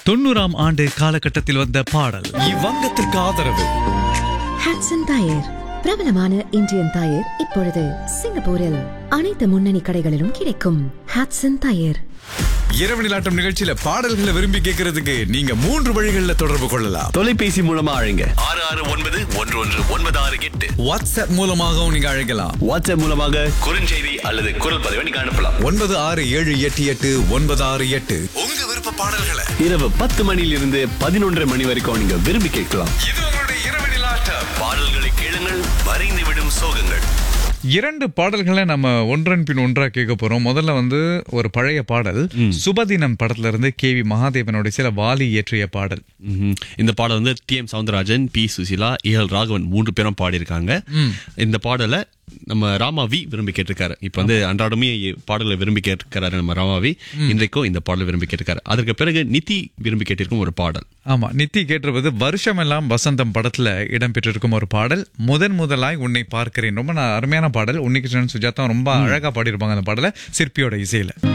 தொண்ணூறாம் ஆண்டு காலகட்டத்தில் வந்த பாடல் இவ்வங்கத்திற்கு ஆதரவு ஹாட்சன் டயர் பிரபலமான இந்தியன் டயர் இப்பொழுது சிங்கப்பூரில் அனைத்து முன்னணி கடைகளிலும் கிடைக்கும் ஹாட்சன் டயர் இரவு நிலாட்டம் நிகழ்ச்சியில பாடல்களை விரும்பி கேட்கறதுக்கு நீங்க மூன்று வழிகளில் தொடர்பு கொள்ளலாம் தொலைபேசி மூலமா அழைங்க ஆறு ஆறு ஒன்பது ஒன்று ஒன்று ஒன்பது ஆறு எட்டு வாட்ஸ்அப் மூலமாகவும் நீங்க அழைக்கலாம் வாட்ஸ்அப் மூலமாக குறுஞ்செய்தி அல்லது குரல் பதிவை நீங்க அனுப்பலாம் ஒன்பது ஆறு ஏழு எட்டு எட்டு ஒன்பது ஆறு எட்டு உங்க விருப்ப பாடல்களை இரவு பத்து மணியிலிருந்து பதினொன்றரை மணி வரைக்கும் நீங்க விரும்பி கேட்கலாம் இது உங்களுடைய இரவு நிலாட்டம் பாடல்களை கேளுங்கள் மறைந்து விடும் சோகங்கள் இரண்டு பாடல்களை நம்ம ஒன்றன் பின் ஒன்றா கேட்க போறோம் முதல்ல வந்து ஒரு பழைய பாடல் சுபதினம் படத்துல இருந்து கே வி மகாதேவனுடைய சில வாலி இயற்றிய பாடல் ம்ஹும். இந்த பாடல் வந்து T M Soundararajan P Susheela A L Raghavan மூன்று பேரும் பாடியிருக்காங்க இந்த பாடலை நம்ம ராமாவி விரும்பி கேட்டிருக்காரு இப்ப வந்து அன்றாடமே பாடலை விரும்பி கேட்டிருக்காரு நம்ம ராமாவி இன்றைக்கும் இந்த பாடலை விரும்பி கேட்டிருக்காரு அதற்கு பிறகு நிதி விரும்பி கேட்டிருக்கும் ஒரு பாடல் ஆமா நித்தி கேட்டிருப்பது வருஷமெல்லாம் வசந்தம் படத்துல இடம்பெற்றிருக்கும் ஒரு பாடல் முதன் முதலாய் உன்னை பார்க்கிறேன் ரொம்ப ந- அருமையான பாடல் உன்னிகிருஷ்ணன் சுஜாதா ரொம்ப அழகா பாடியிருப்பாங்க அந்த பாடலை சிற்பியோட இசையில